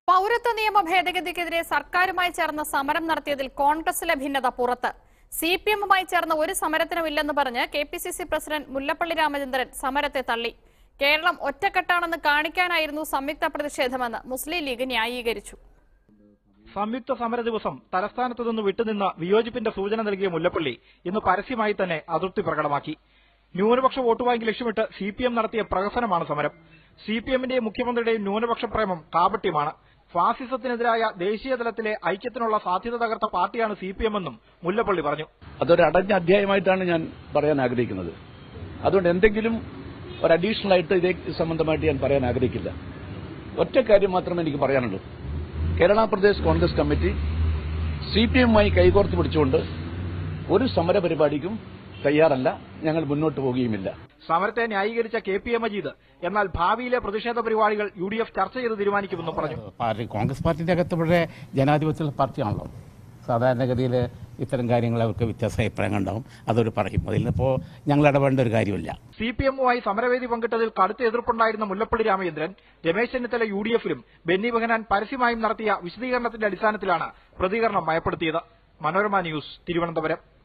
പൌരത്വ നിയമ ഭേദഗതിക്കെതിരെ സർക്കാരുമായി ചേർന്ന് സമരം നടത്തിയതിൽ കോൺഗ്രസിലെ ഭിന്നത പുറത്ത് സി പി എമ്മുമായി ചേർന്ന് ഒരു സമരത്തിനുമില്ലെന്ന് പറഞ്ഞ് K P C C president Mullappally Ramachandran സമരത്തെ തള്ളി കേരളം ഒറ്റക്കെട്ടാണെന്ന് കാണിക്കാനായിരുന്നു സംയുക്ത പ്രതിഷേധമെന്ന് മുസ്ലിം ലീഗ് ന്യായീകരിച്ചു സംയുക്ത സമര ദിവസം തലസ്ഥാനത്തു നിന്ന് വിട്ടുനിന്ന് വിയോജിപ്പിന്റെ സൂചന നൽകിയ മുല്ലപ്പള്ളി ഇന്ന് പരസ്യമായി തന്നെ അതൃപ്തി പ്രകടമാക്കി ന്യൂനപക്ഷ വോട്ട് ബാങ്ക് ലക്ഷ്യമിട്ട് സി പി എം നടത്തിയ പ്രഹസനമാണ് സമരം സി പി എമ്മിന്റെയും മുഖ്യമന്ത്രിയുടെയും ന്യൂനപക്ഷ പ്രേമം കാപട്യമാണ് ഫാസിസത്തിനെതിരായ ദേശീയ തലത്തിലെ ഐക്യത്തിനുള്ള സാധ്യത തകർത്ത പാർട്ടിയാണ് സി പി എം എന്നും മുല്ലപ്പള്ളി പറഞ്ഞു അതൊരു അടഞ്ഞ അധ്യായമായിട്ടാണ് ഞാൻ പറയാൻ ആഗ്രഹിക്കുന്നത് അതുകൊണ്ട് എന്തെങ്കിലും ഒരു അഡീഷണൽ ആയിട്ട് ഇതേ സംബന്ധമായിട്ട് ഞാൻ പറയാൻ ആഗ്രഹിക്കില്ല ഒറ്റ കാര്യം മാത്രമേ എനിക്ക് പറയാനുള്ളൂ Kerala Pradesh Congress committee C P എമ്മുമായി കൈകോർത്ത് പിടിച്ചുകൊണ്ട് ഒരു സമര പരിപാടിക്കും തയ്യാറല്ല ഞങ്ങൾ മുന്നോട്ട് പോകുകയുമില്ല സമരത്തെ ന്യായീകരിച്ച കെ പി എ മജീദ് എന്നാൽ ഭാവിയിലെ പ്രതിഷേധ പരിപാടികൾ യു ഡി എഫ് ചർച്ച ചെയ്ത് തീരുമാനിക്കുമെന്നും പറഞ്ഞു പാർട്ടി കോൺഗ്രസ് പാർട്ടിന്റെ അകത്ത് വളരെ ജനാധിപത്യമുള്ള പാർട്ടിയാണല്ലോ സാധാരണഗതിയിൽ ഇത്തരം കാര്യങ്ങൾ അവർക്ക് വ്യത്യാസ അഭിപ്രായങ്ങൾ ഉണ്ടാവും അതൊരു പറയും അതിൽ നിന്നിപ്പോൾ ഞങ്ങൾ ഇടപെടേണ്ട ഒരു കാര്യമില്ല സി പി എമ്മുമായി സമരവേദി പങ്കിട്ടതിൽ കടുത്ത എതിർപ്പുണ്ടായിരുന്ന മുല്ലപ്പള്ളി രാമചന്ദ്രൻ രമേശ് ചെന്നിത്തല യു ഡി എഫിലും ബെന്നി ബെഹനാൻ പരസ്യമായും നടത്തിയ വിശദീകരണത്തിന്റെ അടിസ്ഥാനത്തിലാണ് പ്രതികരണം മയപ്പെടുത്തിയത് മനോരമ ന്യൂസ് തിരുവനന്തപുരം